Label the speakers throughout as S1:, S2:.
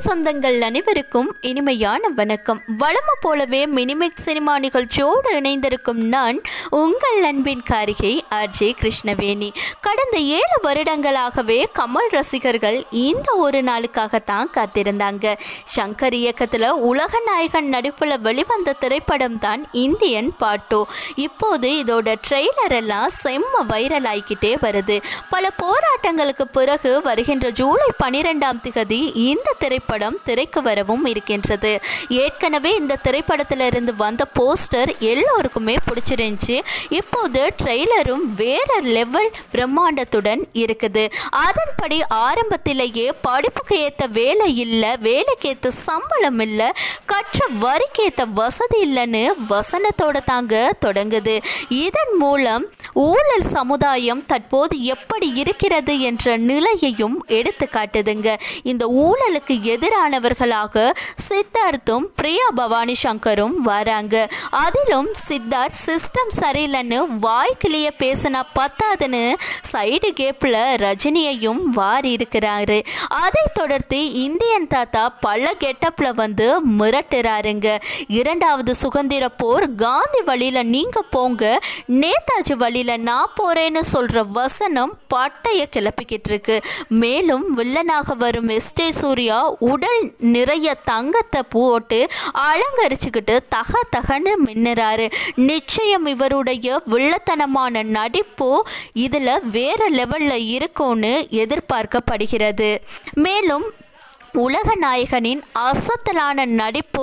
S1: சொந்தங்கள் அனைவருக்கும் இனிமையான வணக்கம் வளம போலவே மினிமிக் சினிமா நிகழ்ச்சியோடு இணைந்திருக்கும் நான் உங்கள் அன்பின் காரிகை ஆர்ஜே கிருஷ்ணவேணி கடந்த ஏழு வருடங்களாகவே கமல் ரசிகர்கள் இந்த ஒரு நாளுக்காகத்தான் காத்திருந்தாங்க சங்கர் இயக்கத்தில் உலக நாயகன் நடிப்பில் வெளிவந்த திரைப்படம் தான் இந்தியன் பாட்டோ இப்போது இதோட ட்ரெய்லர் எல்லாம் செம்ம வைரல் ஆகிக்கிட்டே வருது பல போராட்டங்களுக்கு பிறகு வருகின்ற ஜூலை பனிரெண்டாம் திகதி இந்த திரைப்படம் திரைக்கு வரவும் இருக்கின்றது ஏற்கனவே இந்த திரைப்படத்திலிருந்து வந்த போஸ்டர் எல்லோருக்குமே பிடிச்சிருந்துச்சு இப்போது ட்ரெய்லரும் வேற லெவல் பிரம்மாண்டத்துடன் இருக்குது அதன்படி ஆரம்பத்திலேயே படிப்புக்கு ஏற்ற வேலை இல்லை வேலைக்கு ஏற்ற சம்பளம் இல்லை கற்ற வரிக்கேற்ற வசதி இல்லைன்னு வசனத்தோட தாங்க தொடங்குது இதன் மூலம் ஊழல் சமுதாயம் தற்போது எப்படி இருக்கிறது என்ற நிலையையும் எடுத்து காட்டுதுங்க இந்த ஊழலுக்கு எதிரானவர்களாக சித்தார்த்தும் பிரியா பவானி சங்கரும் வராங்க அதிலும் சித்தார்த் சிஸ்டம் சரியில்லைன்னு வாய்க்கிலேயே பேசினா பத்தாதுன்னு சைடு கேப்பில் ரஜினியையும் வாரி இருக்கிறாரு அதை தொடர்ந்து இந்தியன் தாத்தா பல கெட்டப்ல வந்து மிரட்டுறாருங்க இரண்டாவது சுதந்திர போர் காந்தி வழியில நீங்க போங்க நேதாஜி வழியில நான் போறேன்னு சொல்ற வசனம் பட்டைய கிளப்பிக்கிட்டு இருக்கு மேலும் வில்லனாக வரும் எஸ் ஜே சூர்யா உடல் நிறைய தங்கத்தை போட்டு அலங்கரிச்சுக்கிட்டு தக தகன்னு மின்னுறாரு நிச்சயம் இவருடைய வில்லத்தனமான நடிப்பு இதில் வேற லெவலில் இருக்கும்னு எதிர்பார்க்கப்படுகிறது மேலும் உலக நாயகனின் அசத்தலான நடிப்பு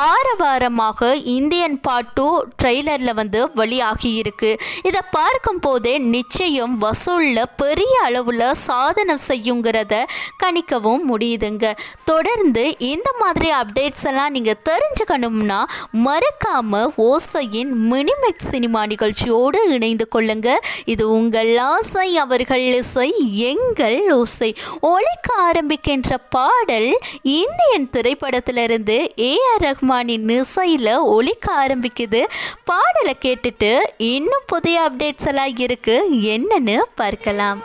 S1: ஆரவாரமாக இந்தியன் பார்ட் டூ ட்ரெய்லரில் வந்து வெளியாகி இருக்கு இதை பார்க்கும் போதே நிச்சயம் வசூலில் பெரிய அளவில் சாதனை செய்யுங்கிறத கணிக்கவும் முடியுதுங்க தொடர்ந்து இந்த மாதிரி அப்டேட்ஸ் எல்லாம் நீங்கள் தெரிஞ்சுக்கணும்னா மறக்காம ஓசையின் மினிமெக்ஸ் சினிமா நிகழ்ச்சியோடு இணைந்து கொள்ளுங்க இது உங்கள் ஆசை அவர்கள் இசை எங்கள் ஓசை ஒழிக்க ஆரம்பிக்கின்ற பாடல் இந்தியன் திரைப்படத்திலிருந்து ஏ ஆர் ரஹ்மானின் இசையில் ஒலிக்க ஆரம்பிக்குது பாடலை கேட்டுட்டு இன்னும் புதிய அப்டேட்ஸ் எல்லாம் இருக்கு என்னன்னு பார்க்கலாம்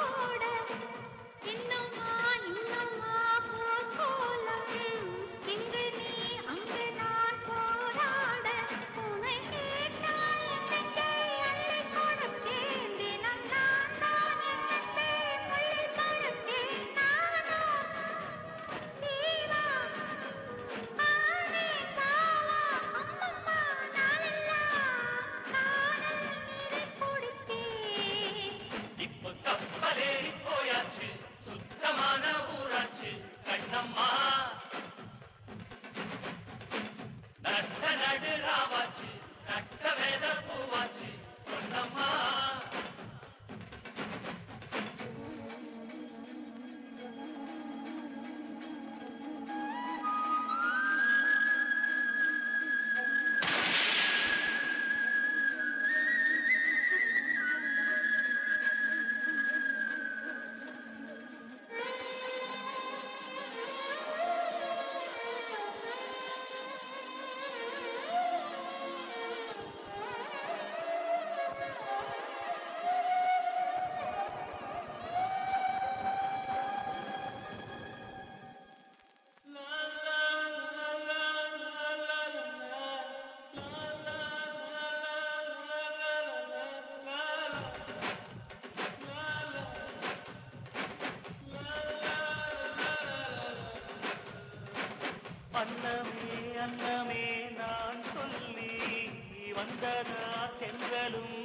S2: இப்ப கப்பலேறி போயாச்சு சுத்தமான ஊராச்சு கண்ணம்மா நட்ட நடு ராவாச்சு நட்ட வேத பூவாச்சு பொன்னம்மா அன்னமே அன்னமே நான் சொல்லி வந்ததா சென்றலும்